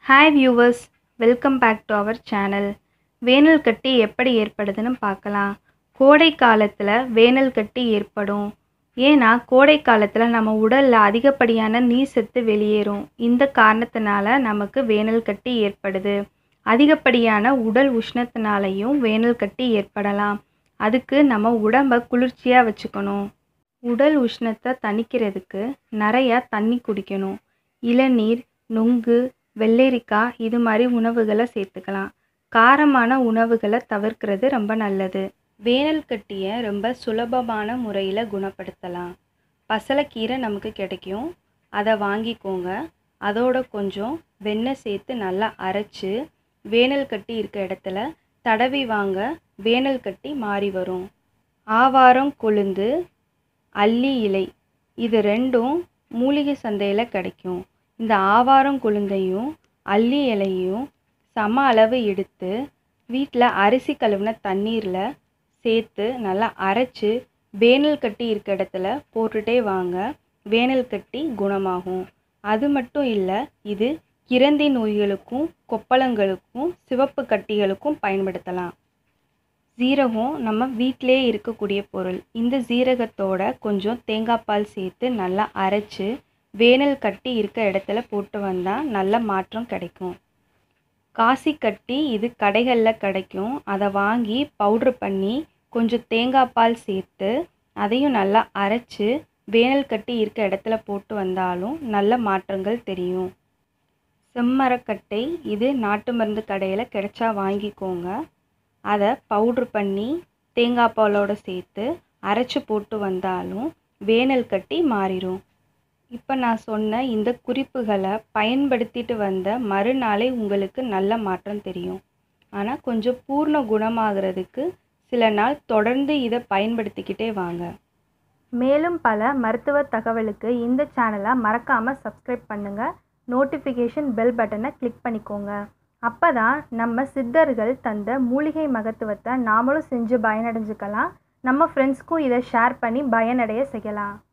hi viewers welcome back to our channel வேனல் கட்டி எப்படி ஏற்படுதுன்னு பார்க்கலாம் கோடை காலத்தில் வேனல் கட்டி ஏற்படும் ஏன்னா கோடை காலத்தில் நம்ம உடலில் அதிகப்படியான நீர் சத்து வெளியேறும் இந்த காரணத்தினால நமக்கு வேனல் கட்டி ஏற்படுது அதிகப்படியான உடல் உஷ்ணத்தினாலையும் வேனல் கட்டி ஏற்படலாம் அதுக்கு நம்ம உடம்பை குளிர்ச்சியாக வச்சுக்கணும் உடல் உஷ்ணத்தை தணிக்கிறதுக்கு நிறையா தண்ணி குடிக்கணும் இளநீர் நுங்கு வெள்ளரிக்காய் இது மாதிரி உணவுகளை சேர்த்துக்கலாம் காரமான உணவுகளை தவிர்க்கிறது ரொம்ப நல்லது வேனல் கட்டியை ரொம்ப சுலபமான முறையில் குணப்படுத்தலாம் பசலைக்கீரை நமக்கு கிடைக்கும் அதை வாங்கிக்கோங்க அதோட கொஞ்சம் வெண்ணெய் சேர்த்து நல்லா அரைச்சி வேனல் கட்டி இருக்க இடத்துல தடவி வாங்க வேனல் கட்டி மாறி வரும் ஆவாரம் கொழுந்து அல்லி இலை இது ரெண்டும் மூலிகை சந்தையில் கிடைக்கும் இந்த ஆவாரம் கொழுந்தையும் அல்லி இலையும் சம அளவு எடுத்து வீட்டில் அரிசி கழுவின தண்ணீரில் சேர்த்து நல்லா அரைச்சி வேனல் கட்டி இருக்க இடத்துல போட்டுட்டே வாங்க வேனல் கட்டி குணமாகும் அது மட்டும் இல்லை இது கிரந்தி நோய்களுக்கும் கொப்பளங்களுக்கும் சிவப்பு கட்டிகளுக்கும் பயன்படுத்தலாம் சீரகம் நம்ம வீட்டிலே இருக்கக்கூடிய பொருள் இந்த சீரகத்தோட கொஞ்சம் தேங்காய் பால் சேர்த்து நல்லா அரைச்சி வேனல் கட்டி இருக்க இடத்துல போட்டு வந்தால் நல்ல மாற்றம் கிடைக்கும் காசி கட்டி இது கடைகளில் கிடைக்கும் அதை வாங்கி பவுட்ரு பண்ணி கொஞ்சம் தேங்காய் பால் சேர்த்து அதையும் நல்லா அரைச்சி வேனல் கட்டி இருக்க இடத்துல போட்டு வந்தாலும் நல்ல மாற்றங்கள் தெரியும் செம்மரக்கட்டை இது நாட்டு மருந்து கடையில் கிடைச்சா வாங்கிக்கோங்க அதை பவுட்ரு பண்ணி தேங்காய் பாலோடு சேர்த்து அரைச்சி போட்டு வந்தாலும் வேனல் கட்டி மாறிடும் இப்போ நான் சொன்ன இந்த குறிப்புகளை பயன்படுத்திட்டு வந்த மறுநாளே உங்களுக்கு நல்ல மாற்றம் தெரியும் ஆனால் கொஞ்சம் பூர்ண குணமாகிறதுக்கு சில நாள் தொடர்ந்து இதை பயன்படுத்திக்கிட்டே வாங்க மேலும் பல மருத்துவ தகவலுக்கு இந்த சேனலை மறக்காமல் சப்ஸ்கிரைப் பண்ணுங்கள் நோட்டிஃபிகேஷன் பெல் பட்டனை கிளிக் பண்ணிக்கோங்க அப்போ தான் நம்ம சித்தர்கள் தந்த மூலிகை மகத்துவத்தை நாமளும் செஞ்சு பயனடைஞ்சுக்கலாம் நம்ம ஃப்ரெண்ட்ஸ்க்கும் இதை ஷேர் பண்ணி பயனடைய செய்யலாம்